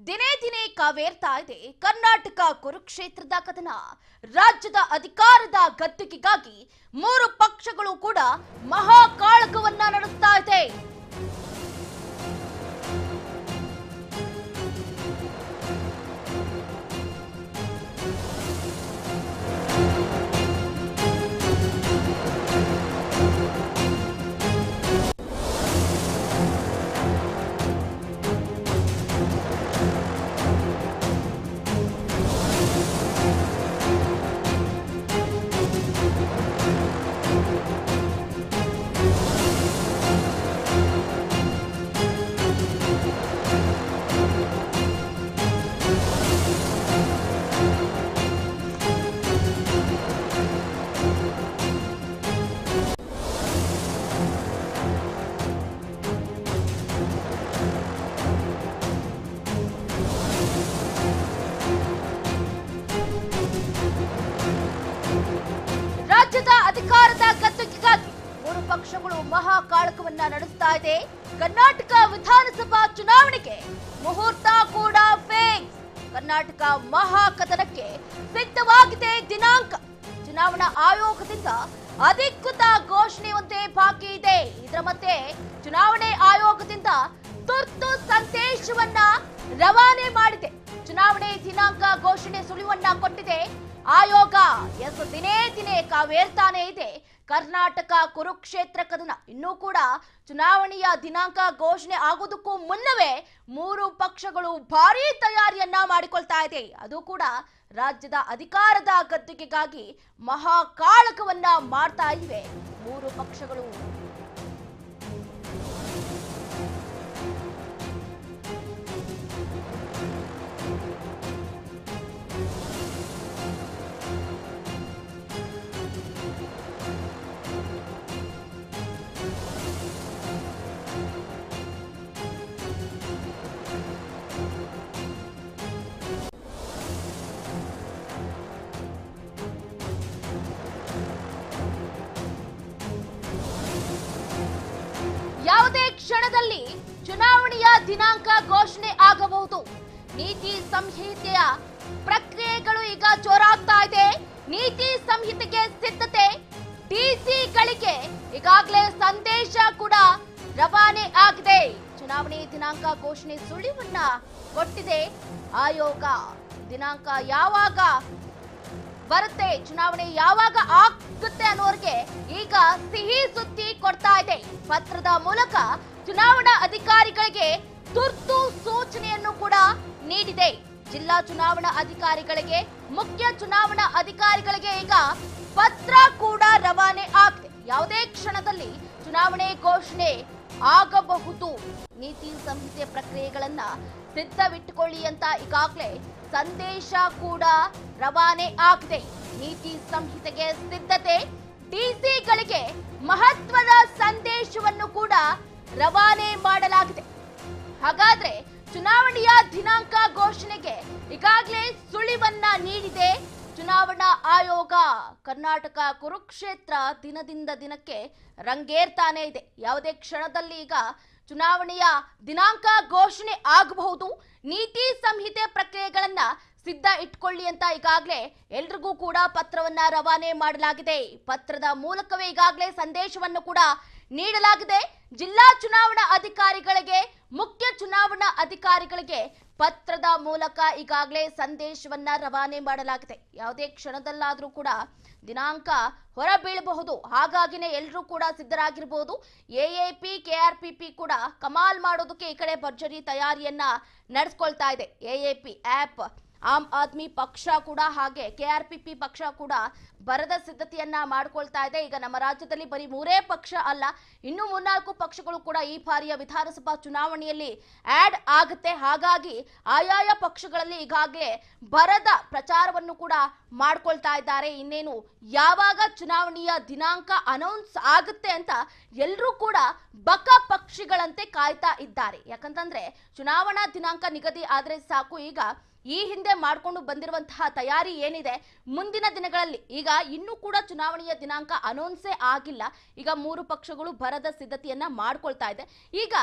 ದಿನೇ ದಿನೇ ಕಾವೇರ್ತಾ ಇದೆ ಕರ್ನಾಟಕ ಕುರುಕ್ಷೇತ್ರದ ಕದನ ರಾಜ್ಯದ ಅಧಿಕಾರದ ಗದ್ದುಗೆಗಾಗಿ ಮೂರು ಪಕ್ಷಗಳು ಕೂಡ ಮಹಾಕಾಳಗವನ್ನ ನಡೆಸ್ತಾ ಇದೆ ರಾಜ್ಯದ ಅಧಿಕಾರದ ಗದ್ದುಗೆಗಾಗಿ ಮೂರು ಪಕ್ಷಗಳು ಮಹಾಕಾಳಕವನ್ನ ನಡೆಸ್ತಾ ಇದೆ ಕರ್ನಾಟಕ ವಿಧಾನಸಭಾ ಚುನಾವಣೆಗೆ ಮುಹೂರ್ತ ಕೂಡ ಫಿಕ್ಸ್ ಕರ್ನಾಟಕ ಮಹಾಕದನಕ್ಕೆ ಸಿದ್ಧವಾಗಿದೆ ದಿನಾಂಕ ಚುನಾವಣಾ ಆಯೋಗದಿಂದ ಅಧಿಕೃತ ಘೋಷಣೆ ಒಂದೇ ಬಾಕಿ ಇದೆ ಇದರ ಮಧ್ಯೆ ಚುನಾವಣೆ ಆಯೋಗದಿಂದ ತುರ್ತು ಸಂದೇಶವನ್ನ ರವಾನೆ ಮಾಡಿದೆ ಚುನಾವಣೆ ದಿನಾಂಕ ಘೋಷಣೆ ಸುಳಿವನ್ನ ಕೊಟ್ಟಿದೆ ಆಯೋಗ ಎಸ್ ದಿನೇ ದಿನೇ ಕಾವೇರ್ತಾನೆ ಇದೆ ಕರ್ನಾಟಕ ಕುರುಕ್ಷೇತ್ರ ಕದನ ಇನ್ನೂ ಕೂಡ ಚುನಾವಣೆಯ ದಿನಾಂಕ ಘೋಷಣೆ ಆಗೋದಕ್ಕೂ ಮುನ್ನವೇ ಮೂರು ಪಕ್ಷಗಳು ಭಾರೀ ತಯಾರಿಯನ್ನ ಮಾಡಿಕೊಳ್ತಾ ಇದೆ ಅದು ಕೂಡ ರಾಜ್ಯದ ಅಧಿಕಾರದ ಗದ್ದುಗೆಗಾಗಿ ಮಹಾಕಾಳಕವನ್ನ ಮಾಡ್ತಾ ಇವೆ ಮೂರು ಪಕ್ಷಗಳು ಯಾವುದೇ ಕ್ಷಣದಲ್ಲಿ ಚುನಾವಣೆಯ ದಿನಾಂಕ ಘೋಷಣೆ ಆಗಬಹುದು ನೀತಿ ಸಂಹಿತೆಯ ಪ್ರಕ್ರಿಯೆಗಳು ಈಗ ಜೋರಾಗ್ತಾ ಇದೆ ನೀತಿ ಸಂಹಿತೆಗೆ ಸಿದ್ಧತೆ ಡಿಸಿಗಳಿಗೆ ಈಗಾಗಲೇ ಸಂದೇಶ ಕೂಡ ರವಾನೆ ಆಗಿದೆ ಚುನಾವಣೆ ದಿನಾಂಕ ಘೋಷಣೆ ಸುಳಿವನ್ನ ಕೊಟ್ಟಿದೆ ಆಯೋಗ ದಿನಾಂಕ ಯಾವಾಗ ಬರುತ್ತೆ ಚುನಾವಣೆ ಯಾವಾಗ ಆಗುತ್ತೆ ಅನ್ನೋರ್ಗೆ ಈಗ ಸಿಹಿ ಸುದ್ದಿ ಕೊಡ್ತಾ ಇದೆ ಪತ್ರದ ಮೂಲಕ ಚುನಾವಣಾ ಅಧಿಕಾರಿಗಳಿಗೆ ತುರ್ತು ಸೂಚನೆಯನ್ನು ಕೂಡ ನೀಡಿದೆ ಜಿಲ್ಲಾ ಚುನಾವಣಾ ಅಧಿಕಾರಿಗಳಿಗೆ ಮುಖ್ಯ ಚುನಾವಣಾ ಅಧಿಕಾರಿಗಳಿಗೆ ಈಗ ಪತ್ರ ಕೂಡ ರವಾನೆ ಆಗಿದೆ ಯಾವುದೇ ಕ್ಷಣದಲ್ಲಿ ಚುನಾವಣೆ ಘೋಷಣೆ ಆಗಬಹುದು ನೀತಿ ಸಂಹಿತೆ ಪ್ರಕ್ರಿಯೆಗಳನ್ನ ಸಿದ್ಧವಿಟ್ಟುಕೊಳ್ಳಿ ಅಂತ ಈಗಾಗಲೇ ಸಂದೇಶ ಕೂಡ ರವಾನೆ ಆಗಿದೆ ನೀತಿ ಸಂಹಿತೆಗೆ ಸಿದ್ಧತೆ ಡಿಸಿಗಳಿಗೆ ಮಹತ್ವದ ಸಂದೇಶವನ್ನು ಕೂಡ ರವಾನೆ ಮಾಡಲಾಗಿದೆ ಹಾಗಾದ್ರೆ ಚುನಾವಣೆಯ ದಿನಾಂಕ ಘೋಷಣೆಗೆ ಈಗಾಗಲೇ ಸುಳಿವನ್ನ ನೀಡಿದೆ ಚುನಾವಣಾ ಆಯೋಗ ಕರ್ನಾಟಕ ಕುರುಕ್ಷೇತ್ರ ದಿನದಿಂದ ದಿನಕ್ಕೆ ರಂಗೇರ್ತಾನೆ ಇದೆ ಯಾವುದೇ ಕ್ಷಣದಲ್ಲಿ ಈಗ ಚುನಾವಣೆಯ ದಿನಾಂಕ ಘೋಷಣೆ ಆಗಬಹುದು ನೀತಿ ಸಂಹಿತೆ ಪ್ರಕ್ರಿಯೆಗಳನ್ನ ಸಿದ್ಧ ಇಟ್ಕೊಳ್ಳಿ ಅಂತ ಈಗಾಗಲೇ ಎಲ್ರಿಗೂ ಕೂಡ ಪತ್ರವನ್ನ ರವಾನೆ ಮಾಡಲಾಗಿದೆ ಪತ್ರದ ಮೂಲಕವೇ ಈಗಾಗಲೇ ಸಂದೇಶವನ್ನು ಕೂಡ ನೀಡಲಾಗಿದೆ ಜಿಲ್ಲಾ ಚುನಾವಣಾ ಅಧಿಕಾರಿಗಳಿಗೆ ಮುಖ್ಯ ಚುನಾವಣಾ ಅಧಿಕಾರಿಗಳಿಗೆ ಪತ್ರದ ಮೂಲಕ ಈಗಾಗಲೇ ಸಂದೇಶವನ್ನ ರವಾನೆ ಮಾಡಲಾಗಿದೆ ಯಾವುದೇ ಕ್ಷಣದಲ್ಲಾದ್ರೂ ಕೂಡ ದಿನಾಂಕ ಹೊರಬೀಳಬಹುದು ಹಾಗಾಗಿನೇ ಎಲ್ಲರೂ ಕೂಡ ಸಿದ್ಧರಾಗಿರಬಹುದು ಎಎಪಿ ಕೆಆರ್ಪಿಪಿ ಕೂಡ ಕಮಾಲ್ ಮಾಡೋದಕ್ಕೆ ಈ ಕಡೆ ಭರ್ಜರಿ ತಯಾರಿಯನ್ನ ನಡೆಸ್ಕೊಳ್ತಾ ಇದೆ ಎಎಪಿ ಆಪ್ ಆಮ್ ಆದ್ಮಿ ಪಕ್ಷ ಕೂಡ ಹಾಗೆ ಕೆಆರ್ಪಿಪಿ ಪಕ್ಷ ಕೂಡ ಬರದ ಸಿದ್ಧತೆಯನ್ನ ಮಾಡ್ಕೊಳ್ತಾ ಇದೆ ಈಗ ನಮ್ಮ ರಾಜ್ಯದಲ್ಲಿ ಬರೀ ಮೂರೇ ಪಕ್ಷ ಅಲ್ಲ ಇನ್ನು ಮೂರ್ನಾಲ್ಕು ಪಕ್ಷಗಳು ಕೂಡ ಈ ಬಾರಿಯ ವಿಧಾನಸಭಾ ಚುನಾವಣೆಯಲ್ಲಿ ಆಡ್ ಆಗುತ್ತೆ ಹಾಗಾಗಿ ಆಯಾಯ ಪಕ್ಷಗಳಲ್ಲಿ ಈಗಾಗಲೇ ಬರದ ಪ್ರಚಾರವನ್ನು ಕೂಡ ಮಾಡ್ಕೊಳ್ತಾ ಇದ್ದಾರೆ ಇನ್ನೇನು ಯಾವಾಗ ಚುನಾವಣೆಯ ದಿನಾಂಕ ಅನೌನ್ಸ್ ಆಗುತ್ತೆ ಅಂತ ಎಲ್ಲರೂ ಕೂಡ ಬಕ ಪಕ್ಷಿಗಳಂತೆ ಕಾಯ್ತಾ ಇದ್ದಾರೆ ಯಾಕಂತಂದ್ರೆ ಚುನಾವಣಾ ದಿನಾಂಕ ನಿಗದಿ ಆದ್ರೆ ಸಾಕು ಈಗ ಈ ಹಿಂದೆ ಮಾಡಿಕೊಂಡು ಬಂದಿರುವಂತಹ ತಯಾರಿ ಏನಿದೆ ಮುಂದಿನ ದಿನಗಳಲ್ಲಿ ಈಗ ಇನ್ನೂ ಕೂಡ ಚುನಾವಣೆಯ ದಿನಾಂಕ ಅನೌನ್ಸೇ ಆಗಿಲ್ಲ ಈಗ ಮೂರು ಪಕ್ಷಗಳು ಬರದ ಸಿದ್ಧತೆಯನ್ನ ಮಾಡ್ಕೊಳ್ತಾ ಇದೆ ಈಗ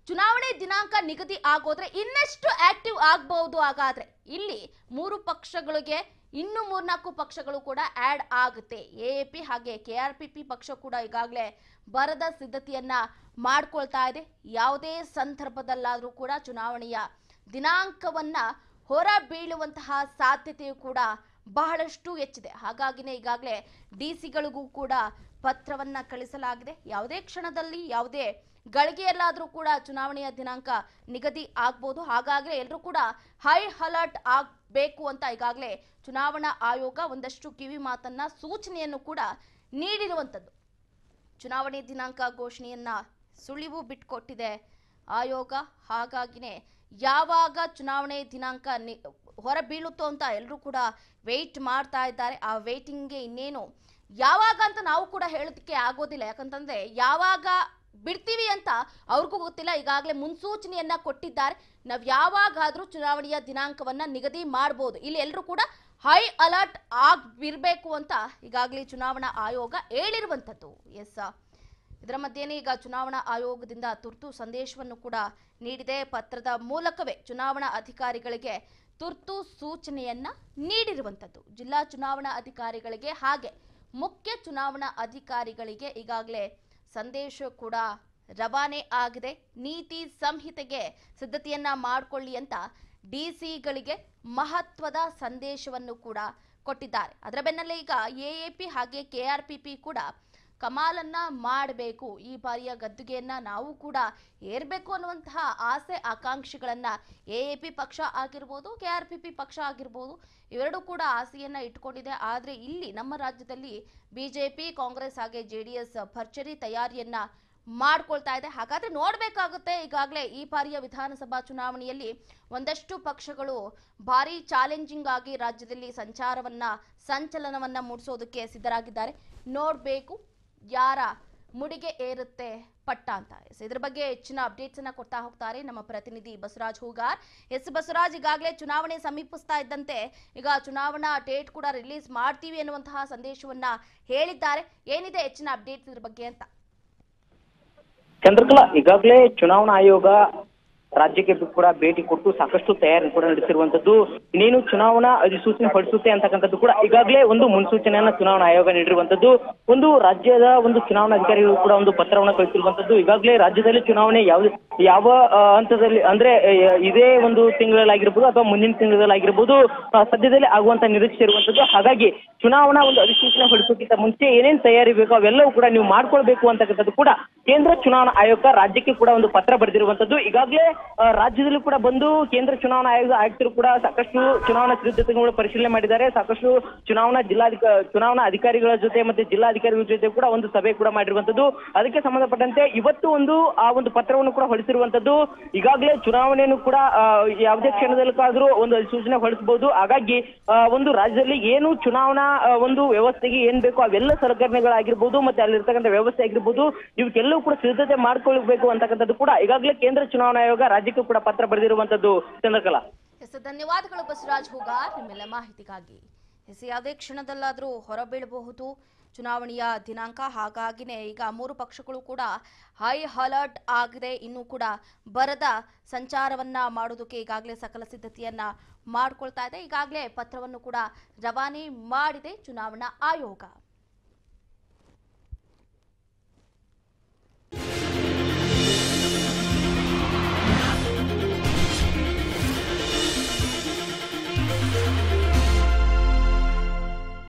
ಚುನಾವಣೆ ದಿನಾಂಕ ನಿಗದಿ ಆಗೋದ್ರೆ ಇನ್ನಷ್ಟು ಆಕ್ಟಿವ್ ಆಗಬಹುದು ಹಾಗಾದ್ರೆ ಇಲ್ಲಿ ಮೂರು ಪಕ್ಷಗಳಿಗೆ ಇನ್ನು ಮೂರ್ನಾಲ್ಕು ಪಕ್ಷಗಳು ಕೂಡ ಆಡ್ ಆಗುತ್ತೆ ಎ ಪಿ ಹಾಗೆ ಕೆ ಆರ್ ಪಿ ಪಿ ಪಕ್ಷ ಕೂಡ ಈಗಾಗಲೇ ಬರದ ಸಿದ್ಧತೆಯನ್ನ ಮಾಡ್ಕೊಳ್ತಾ ಇದೆ ಯಾವುದೇ ಸಂದರ್ಭದಲ್ಲಾದರೂ ಕೂಡ ಚುನಾವಣೆಯ ದಿನಾಂಕವನ್ನ ಹೊರ ಬೀಳುವಂತಹ ಸಾಧ್ಯತೆಯು ಕೂಡ ಬಹಳಷ್ಟು ಹೆಚ್ಚಿದೆ ಹಾಗಾಗಿನೇ ಈಗಾಗಲೇ ಡಿ ಸಿಗಳಿಗೂ ಕೂಡ ಪತ್ರವನ್ನ ಕಳಿಸಲಾಗಿದೆ ಯಾವುದೇ ಕ್ಷಣದಲ್ಲಿ ಯಾವುದೇ ಗಳಿಗೆಯಲ್ಲಾದರೂ ಕೂಡ ಚುನಾವಣೆಯ ದಿನಾಂಕ ನಿಗದಿ ಆಗ್ಬೋದು ಹಾಗಾದ್ರೆ ಎಲ್ಲರೂ ಕೂಡ ಹೈ ಅಲರ್ಟ್ ಆಗಬೇಕು ಅಂತ ಈಗಾಗಲೇ ಚುನಾವಣಾ ಆಯೋಗ ಒಂದಷ್ಟು ಕಿವಿ ಮಾತನ್ನ ಸೂಚನೆಯನ್ನು ಕೂಡ ನೀಡಿರುವಂಥದ್ದು ಚುನಾವಣೆ ದಿನಾಂಕ ಘೋಷಣೆಯನ್ನ ಸುಳಿವು ಬಿಟ್ಕೊಟ್ಟಿದೆ ಆಯೋಗ ಹಾಗಾಗಿನೇ ಯಾವಾಗ ಚುನಾವಣೆ ದಿನಾಂಕ ನಿ ಹೊರ ಬೀಳುತ್ತೋ ಅಂತ ಎಲ್ಲರೂ ಕೂಡ ವೆಯ್ಟ್ ಮಾಡ್ತಾ ಇದ್ದಾರೆ ಆ ವೇಟಿಂಗ್ಗೆ ಇನ್ನೇನು ಯಾವಾಗ ಅಂತ ನಾವು ಕೂಡ ಹೇಳೋದಕ್ಕೆ ಆಗೋದಿಲ್ಲ ಯಾಕಂತಂದ್ರೆ ಯಾವಾಗ ಬಿಡ್ತೀವಿ ಅಂತ ಅವ್ರಿಗೂ ಗೊತ್ತಿಲ್ಲ ಈಗಾಗಲೇ ಮುನ್ಸೂಚನೆಯನ್ನ ಕೊಟ್ಟಿದ್ದಾರೆ ನಾವು ಯಾವಾಗಾದ್ರೂ ಚುನಾವಣೆಯ ದಿನಾಂಕವನ್ನ ನಿಗದಿ ಮಾಡಬಹುದು ಇಲ್ಲಿ ಎಲ್ಲರೂ ಕೂಡ ಹೈ ಅಲರ್ಟ್ ಆಗಿರ್ಬೇಕು ಅಂತ ಈಗಾಗಲೇ ಚುನಾವಣಾ ಆಯೋಗ ಹೇಳಿರುವಂಥದ್ದು ಎಸ್ ಇದರ ಮಧ್ಯೆನೇ ಈಗ ಚುನಾವಣಾ ಆಯೋಗದಿಂದ ತುರ್ತು ಸಂದೇಶವನ್ನು ಕೂಡ ನೀಡಿದೆ ಪತ್ರದ ಮೂಲಕವೇ ಚುನಾವಣಾ ಅಧಿಕಾರಿಗಳಿಗೆ ತುರ್ತು ಸೂಚನೆಯನ್ನ ನೀಡಿರುವಂಥದ್ದು ಜಿಲ್ಲಾ ಚುನಾವಣಾ ಅಧಿಕಾರಿಗಳಿಗೆ ಹಾಗೆ ಮುಖ್ಯ ಚುನಾವಣಾ ಅಧಿಕಾರಿಗಳಿಗೆ ಈಗಾಗಲೇ ಸಂದೇಶ ಕೂಡ ರವಾನೆ ಆಗಿದೆ ನೀತಿ ಸಂಹಿತೆಗೆ ಸಿದ್ಧತೆಯನ್ನ ಮಾಡಿಕೊಳ್ಳಿ ಅಂತ ಡಿಸಿಗಳಿಗೆ ಮಹತ್ವದ ಸಂದೇಶವನ್ನು ಕೂಡ ಕೊಟ್ಟಿದ್ದಾರೆ ಅದರ ಬೆನ್ನಲ್ಲೇ ಈಗ ಎಎಪಿ ಹಾಗೆ ಕೆಆರ್ಪಿಪಿ ಕೂಡ ಕಮಾಲನ್ನ ಮಾಡಬೇಕು ಈ ಬಾರಿಯ ಗದ್ದುಗೆಯನ್ನ ನಾವು ಕೂಡ ಏರ್ಬೇಕು ಅನ್ನುವಂತಹ ಆಸೆ ಆಕಾಂಕ್ಷೆಗಳನ್ನ ಎಎಪಿ ಪಕ್ಷ ಆಗಿರ್ಬೋದು ಕೆಆರ್ಪಿಪಿ ಪಕ್ಷ ಆಗಿರ್ಬೋದು ಇವೆರಡೂ ಕೂಡ ಆಸೆಯನ್ನ ಇಟ್ಕೊಂಡಿದೆ ಆದ್ರೆ ಇಲ್ಲಿ ನಮ್ಮ ರಾಜ್ಯದಲ್ಲಿ ಬಿಜೆಪಿ ಕಾಂಗ್ರೆಸ್ ಹಾಗೆ ಜೆಡಿಎಸ್ ಭರ್ಜರಿ ತಯಾರಿಯನ್ನ ಮಾಡ್ಕೊಳ್ತಾ ಇದೆ ಹಾಗಾದ್ರೆ ನೋಡ್ಬೇಕಾಗುತ್ತೆ ಈಗಾಗಲೇ ಈ ಬಾರಿಯ ವಿಧಾನಸಭಾ ಚುನಾವಣೆಯಲ್ಲಿ ಒಂದಷ್ಟು ಪಕ್ಷಗಳು ಭಾರಿ ಚಾಲೆಂಜಿಂಗ್ ಆಗಿ ರಾಜ್ಯದಲ್ಲಿ ಸಂಚಾರವನ್ನ ಸಂಚಲನವನ್ನ ಮೂಡಿಸೋದಕ್ಕೆ ಸಿದ್ಧರಾಗಿದ್ದಾರೆ ನೋಡ್ಬೇಕು ಯಾರ ಮುಡಿಗೆ ಏರುತ್ತೆ ಪಟ್ಟ ಅಂತ ಎಸ್ ಇದ್ರ ಬಗ್ಗೆ ಹೆಚ್ಚಿನ ಅಪ್ಡೇಟ್ಸ್ ಅನ್ನ ಕೊಡ್ತಾ ಹೋಗ್ತಾರೆ ನಮ್ಮ ಪ್ರತಿನಿಧಿ ಬಸವರಾಜ್ ಹೂಗಾರ್ ಎಸ್ ಬಸವರಾಜ್ ಈಗಾಗಲೇ ಚುನಾವಣೆ ಸಮೀಪಿಸ್ತಾ ಇದ್ದಂತೆ ಈಗ ಚುನಾವಣಾ ಡೇಟ್ ಕೂಡ ರಿಲೀಸ್ ಮಾಡ್ತೀವಿ ಅನ್ನುವಂತಹ ಸಂದೇಶವನ್ನ ಹೇಳಿದ್ದಾರೆ ಏನಿದೆ ಹೆಚ್ಚಿನ ಅಪ್ಡೇಟ್ಸ್ ಇದ್ರ ಬಗ್ಗೆ ಅಂತ ಚಂದ್ರಕಲಾ ಈಗಾಗಲೇ ಚುನಾವಣಾ ಆಯೋಗ ರಾಜ್ಯಕ್ಕೆ ಕೂಡ ಭೇಟಿ ಕೊಟ್ಟು ಸಾಕಷ್ಟು ತಯಾರಿ ಕೂಡ ನಡೆಸಿರುವಂತದ್ದು ಇನ್ನೇನು ಚುನಾವಣಾ ಅಧಿಸೂಚನೆ ಹೊರಡಿಸುತ್ತೆ ಅಂತಕ್ಕಂಥದ್ದು ಕೂಡ ಈಗಾಗಲೇ ಒಂದು ಮುನ್ಸೂಚನೆಯನ್ನ ಚುನಾವಣಾ ಆಯೋಗ ನೀಡಿರುವಂತದ್ದು ಒಂದು ರಾಜ್ಯದ ಒಂದು ಚುನಾವಣಾ ಅಧಿಕಾರಿಗಳು ಕೂಡ ಒಂದು ಪತ್ರವನ್ನು ಕಳಿಸಿರುವಂತದ್ದು ಈಗಾಗಲೇ ರಾಜ್ಯದಲ್ಲಿ ಚುನಾವಣೆ ಯಾವ ಯಾವ ಆ, ಹಂತದಲ್ಲಿ ಅಂದ್ರೆ ಆ, ಇದೇ ಒಂದು ತಿಂಗಳಲ್ಲಾಗಿರ್ಬೋದು ಅಥವಾ ಮುಂದಿನ ತಿಂಗಳಲ್ಲಾಗಿರ್ಬೋದು ಆ, ಸದ್ಯದಲ್ಲೇ ಆಗುವಂತ ನಿರೀಕ್ಷೆ ಇರುವಂತದ್ದು ಹಾಗಾಗಿ ಚುನಾವಣಾ ಒಂದು ಅಧಿಸೂಚನೆ ಹೊರಡಿಸೋಕ್ಕಿಂತ ಮುಂಚೆ ಏನೇನ್ ತಯಾರಿ ಬೇಕೋ ಅವೆಲ್ಲವೂ ಕೂಡ ನೀವು ಮಾಡ್ಕೊಳ್ಬೇಕು ಅಂತಕ್ಕಂಥದ್ದು ಕೂಡ ಕೇಂದ್ರ ಚುನಾವಣಾ ಆಯೋಗ ರಾಜ್ಯಕ್ಕೆ ಕೂಡ ಒಂದು ಪತ್ರ ಬರೆದಿರುವಂತದ್ದು ಈಗಾಗಲೇ ಆ, ರಾಜ್ಯದಲ್ಲೂ ಕೂಡ ಬಂದು ಕೇಂದ್ರ ಚುನಾವಣಾ ಆಯೋಗ ಆಯುಕ್ತರು ಕೂಡ ಸಾಕಷ್ಟು ಚುನಾವಣಾ ಸಿದ್ಧತೆಗಳು ಪರಿಶೀಲನೆ ಮಾಡಿದ್ದಾರೆ ಸಾಕಷ್ಟು ಚುನಾವಣಾ ಜಿಲ್ಲಾಧಿಕ ಚುನಾವಣಾ ಅಧಿಕಾರಿಗಳ ಜೊತೆ ಮತ್ತೆ ಜಿಲ್ಲಾಧಿಕಾರಿಗಳ ಜೊತೆ ಕೂಡ ಒಂದು ಸಭೆ ಕೂಡ ಮಾಡಿರುವಂತದ್ದು ಅದಕ್ಕೆ ಸಂಬಂಧಪಟ್ಟಂತೆ ಇವತ್ತು ಒಂದು ಆ ಒಂದು ಪತ್ರವನ್ನು ಕೂಡ ಹೊರಡಿಸಿರುವಂತದ್ದು ಈಗಾಗಲೇ ಚುನಾವಣೆಯನ್ನು ಕೂಡ ಆ, ಯಾವುದೇ ಕ್ಷಣದಲ್ಲಾದ್ರೂ ಒಂದು ಅಧಿಸೂಚನೆ ಹೊರಡಿಸಬಹುದು ಹಾಗಾಗಿ ಆ, ಒಂದು ರಾಜ್ಯದಲ್ಲಿ ಏನು ಚುನಾವಣಾ ಆ, ಒಂದು ವ್ಯವಸ್ಥೆಗೆ ಏನ್ ಬೇಕೋ ಅವೆಲ್ಲ ಸಲಕರಣೆಗಳಾಗಿರ್ಬೋದು ಮತ್ತೆ ಅಲ್ಲಿರ್ತಕ್ಕಂಥ ವ್ಯವಸ್ಥೆ ಆಗಿರ್ಬೋದು ಇವಕ್ಕೆಲ್ಲವೂ ಕೂಡ ಸಿದ್ಧತೆ ಮಾಡ್ಕೊಳ್ಬೇಕು ಅಂತಕ್ಕಂಥದ್ದು ಕೂಡ ಈಗಾಗಲೇ ಕೇಂದ್ರ ಚುನಾವಣಾ ಆಯೋಗ ರಾಜ್ಯಕ್ಕೂ ಕೂಡ ಪತ್ರ ಬರೆದಿರುವಂತದ್ದು ಚಂದ್ರಕಲಾ ಎಸ್ ಧನ್ಯವಾದಗಳು ಬಸವರಾಜ್ ಹೂಗಾರ್ ನಿಮ್ಮೆಲ್ಲ ಮಾಹಿತಿಗಾಗಿ ಎಸ್ ಯಾವುದೇ ಕ್ಷಣದಲ್ಲಾದರೂ ಹೊರಬೀಳಬಹುದು ಚುನಾವಣೆಯ ದಿನಾಂಕ ಹಾಗಾಗಿನೇ ಈಗ ಮೂರು ಪಕ್ಷಗಳು ಕೂಡ ಹೈ ಅಲರ್ಟ್ ಆಗಿದೆ ಇನ್ನೂ ಕೂಡ ಬರದ ಸಂಚಾರವನ್ನ ಮಾಡೋದಕ್ಕೆ ಈಗಾಗಲೇ ಸಕಲ ಸಿದ್ಧತೆಯನ್ನ ಮಾಡ್ಕೊಳ್ತಾ ಇದೆ ಈಗಾಗಲೇ ಪತ್ರವನ್ನು ಕೂಡ ರವಾನೆ ಮಾಡಿದೆ ಚುನಾವಣಾ ಆಯೋಗ